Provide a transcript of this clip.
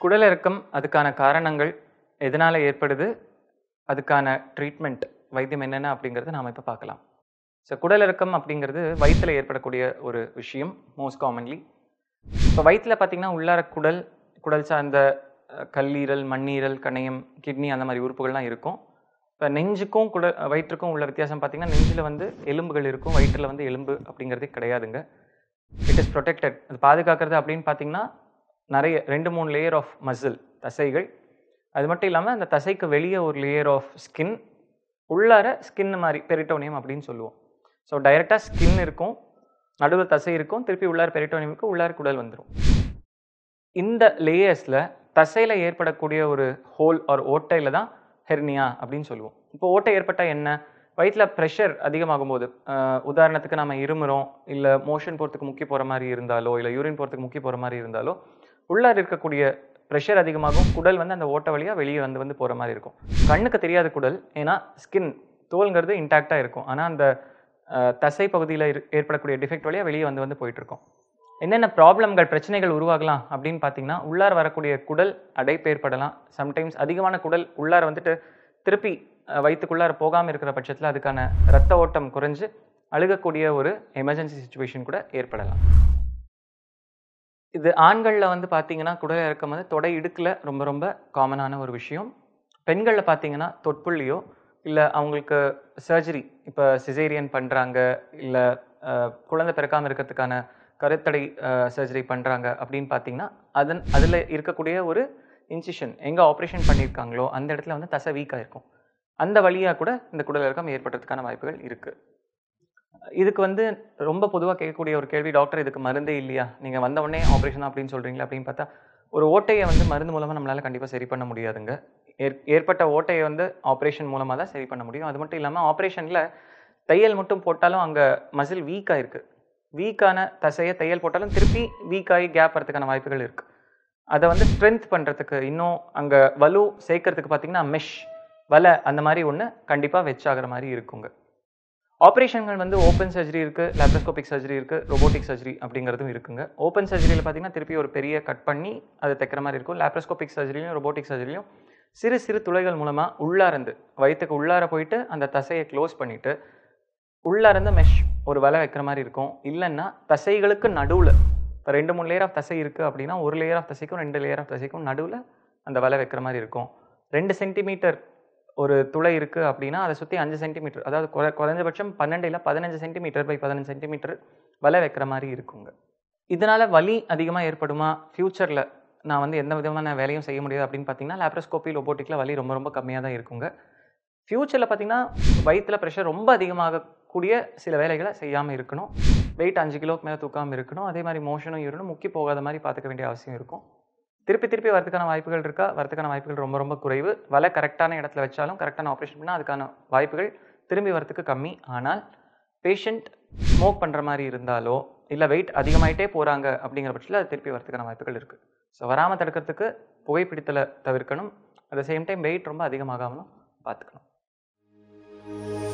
குடல் இறக்கம் அதுக்கான காரணங்கள் எதனால் ஏற்படுது அதுக்கான ட்ரீட்மெண்ட் வைத்தியம் என்னென்ன அப்படிங்கிறத நாம் இப்போ பார்க்கலாம் ஸோ குடல் இறக்கம் அப்படிங்கிறது வயிற்றில் ஏற்படக்கூடிய ஒரு விஷயம் மோஸ்ட் காமன்லி இப்போ வயிற்றில் பார்த்தீங்கன்னா உள்ளார குடல் குடல் சார்ந்த அஹ், கல்லீரல் மண்ணீரல் கணையம் கிட்னி அந்த மாதிரி உறுப்புகள்லாம் இருக்கும் இப்போ நெஞ்சுக்கும் குடல் வயிற்றுக்கும் உள்ள வித்தியாசம் பார்த்தீங்கன்னா நெஞ்சில் வந்து எலும்புகள் இருக்கும் வயிற்றில் வந்து எலும்பு அப்படிங்கிறதே கிடையாதுங்க இட் இஸ் ப்ரொடெக்டட் அது பாதுகாக்கிறது அப்படின்னு பார்த்தீங்கன்னா நிறைய ரெண்டு மூணு லேயர் ஆஃப் மசில் தசைகள் அது மட்டும் இல்லாமல் அந்த தசைக்கு வெளியே ஒரு லேயர் ஆஃப் ஸ்கின் உள்ளார ஸ்கின் மாதிரி பெரிட்டோனியம் அப்படின்னு சொல்லுவோம் ஸோ டைரெக்டாக ஸ்கின் இருக்கும் நடுவில் தசை இருக்கும் திருப்பி உள்ளார பெரிட்டோனியம் இருக்கும் உள்ளார குடல் வந்துடும் இந்த லேயர்ஸில் தசையில் ஏற்படக்கூடிய ஒரு ஹோல் ஆர் ஓட்டையில் தான் ஹெர்னியா அப்படின்னு சொல்லுவோம் இப்போ ஓட்டை ஏற்பட்டால் என்ன வயிற்றில் ப்ரெஷர் அதிகமாகும் போது ஆஹ் உதாரணத்துக்கு நம்ம இருமுறோம் இல்லை மோஷன் போகிறதுக்கு முக்கி போகிற மாதிரி இருந்தாலோ இல்லை யூரின் போகிறதுக்கு முக்கி போகிற மாதிரி இருந்தாலோ உள்ளார இருக்கக்கூடிய ப்ரெஷர் அதிகமாகும் குடல் வந்து அந்த ஓட்டை வழியாக வெளியே வந்து வந்து போகிற மாதிரி இருக்கும் கண்ணுக்கு தெரியாத குடல் ஏன்னா ஸ்கின் தோல்ங்கிறது இன்டாக்டாக இருக்கும் ஆனால் அந்த ஆஹ் தசை பகுதியில் ஏற்படக்கூடிய டிஃபெக்ட் வழியாக வெளியே வந்து வந்து போயிட்டு இருக்கும் என்னென்ன ப்ராப்ளம்கள் பிரச்சனைகள் உருவாகலாம் அப்படின்னு பார்த்தீங்கன்னா உள்ளார வரக்கூடிய குடல் அடைப்பு ஏற்படலாம் சம்டைம்ஸ் அதிகமான குடல் உள்ளார வந்துட்டு திருப்பி அஹ், வயித்துக்குள்ளார போகாமல் இருக்கிற பட்சத்தில் அதுக்கான ரத்த ஓட்டம் குறைஞ்சு அழுகக்கூடிய ஒரு எமர்ஜென்சி சுச்சுவேஷன் கூட ஏற்படலாம் இது ஆண்களில் வந்து பார்த்தீங்கன்னா குடல் இறக்கம் வந்து தொடை இடுக்கில் ரொம்ப ரொம்ப காமனான ஒரு விஷயம் பெண்களில் பார்த்தீங்கன்னா தொட்புள்ளியோ இல்லை அவங்களுக்கு சர்ஜரி இப்போ சிசேரியன் பண்ணுறாங்க இல்லை குழந்தை பிறக்காமல் இருக்கிறதுக்கான கருத்தடை சர்ஜரி பண்ணுறாங்க அப்படின்னு பார்த்தீங்கன்னா அதன் அதில் இருக்கக்கூடிய ஒரு இன்சிஷன் எங்கே ஆப்ரேஷன் பண்ணியிருக்காங்களோ அந்த இடத்துல வந்து தசை வீக்காக இருக்கும் அந்த வழியாக கூட இந்த குடல் இறக்கம் ஏற்படுறதுக்கான வாய்ப்புகள் இருக்குது இதுக்கு வந்து ரொம்ப பொதுவாக கேட்கக்கூடிய ஒரு கேள்வி டாக்டர் இதுக்கு மருந்தே இல்லையா நீங்கள் வந்த உடனே ஆப்ரேஷன் அப்படின்னு சொல்கிறீங்களா அப்படின்னு பார்த்தா ஒரு ஓட்டையை வந்து மருந்து மூலமாக நம்மளால் கண்டிப்பாக சரி பண்ண முடியாதுங்க ஏற் ஏற்பட்ட ஓட்டையை வந்து ஆப்ரேஷன் மூலமாக தான் சரி பண்ண முடியும் அது மட்டும் இல்லாமல் ஆப்ரேஷனில் தையல் மட்டும் போட்டாலும் அங்கே மசில் வீக்காக இருக்குது வீக்கான தசையை தையல் போட்டாலும் திருப்பி வீக்காகி கேப் வரதுக்கான வாய்ப்புகள் இருக்குது அதை வந்து ஸ்ட்ரென்த் பண்ணுறதுக்கு இன்னும் அங்கே வலு சேர்க்கறதுக்கு பார்த்தீங்கன்னா மெஷ் வலை அந்த மாதிரி ஒன்று கண்டிப்பாக வெச்சாகிற மாதிரி இருக்குங்க ஆப்ரேஷன்கள் வந்து ஓப்பன் சர்ஜரி இருக்குது லேப்ரோஸ்கோபிக் சர்ஜரி இருக்குது robotic சர்ஜரி அப்படிங்கிறதும் இருக்குங்க ஓப்பன் சர்ஜரியில் பார்த்தீங்கன்னா திருப்பி ஒரு பெரிய கட் பண்ணி அதை தைக்கிற மாதிரி இருக்கும் லேப்ரோஸ்கோபிக் சர்ஜரிலையும் robotic சர்ஜரிலையும் சிறு சிறு துளைகள் மூலமாக உள்ளார்ந்து வயிற்றுக்கு உள்ளார போயிட்டு அந்த தசையை க்ளோஸ் பண்ணிவிட்டு உள்ளார்ந்து மெஷ் ஒரு வலை வைக்கிற மாதிரி இருக்கும் இல்லைன்னா தசைகளுக்கு நடுவில் இப்போ ரெண்டு மூணு லேயர் ஆஃப் தசை இருக்குது அப்படின்னா ஒரு லேயர் ஆஃப் தசைக்கும் ரெண்டு லேயர் ஆஃப் தசைக்கும் நடுவில் அந்த வலை வைக்கிற மாதிரி இருக்கும் ரெண்டு சென்டிமீட்டர் ஒரு துளை இருக்குது அப்படின்னா அதை சுற்றி அஞ்சு சென்டிமீட்டர் அதாவது குறை குறைஞ்சபட்சம் பன்னெண்டு இல்லை பதினஞ்சு சென்டிமீட்டர் பை பதினஞ்சு சென்டிமீட்டர் வலை வைக்கிற மாதிரி இருக்குங்க இதனால் வலி அதிகமாக ஏற்படுமா ஃப்யூச்சரில் நான் வந்து எந்த விதமான வேலையும் செய்ய முடியாது அப்படின்னு பார்த்தீங்கன்னா லேப்ரோஸ்கோப்பி ரொபோட்டிக்கில் வலி ரொம்ப ரொம்ப கம்மியாக தான் இருக்குங்க ஃப்யூச்சரில் பார்த்தீங்கன்னா வயிற்றில் ப்ரெஷர் ரொம்ப அதிகமாகக்கூடிய சில வேலைகளை செய்யாமல் இருக்கணும் வெயிட் அஞ்சு கிலோக்கு மேலே தூக்காமல் இருக்கணும் அதே மாதிரி மோஷனும் யூரினும் முக்கி போகாத மாதிரி பார்த்துக்க வேண்டிய அவசியம் இருக்கும் திருப்பி திருப்பி வரதுக்கான வாய்ப்புகள் இருக்கா வரதுக்கான வாய்ப்புகள் ரொம்ப ரொம்ப குறைவு வலை கரெக்டான இடத்துல வச்சாலும் கரெக்டான ஆப்ரேஷன் பண்ணால் அதுக்கான வாய்ப்புகள் திரும்பி வரதுக்கு கம்மி ஆனால் பேஷண்ட் ஸ்மோக் பண்ணுற மாதிரி இருந்தாலோ இல்லை வெயிட் அதிகமாயிட்டே போகிறாங்க அப்படிங்கிற பட்சத்தில் அது திருப்பி வரதுக்கான வாய்ப்புகள் இருக்குது ஸோ வராமல் தடுக்கிறதுக்கு புகைப்பிடித்தலை தவிர்க்கணும் at the same time weight ரொம்ப அதிகமாகாமலும் பார்த்துக்கணும்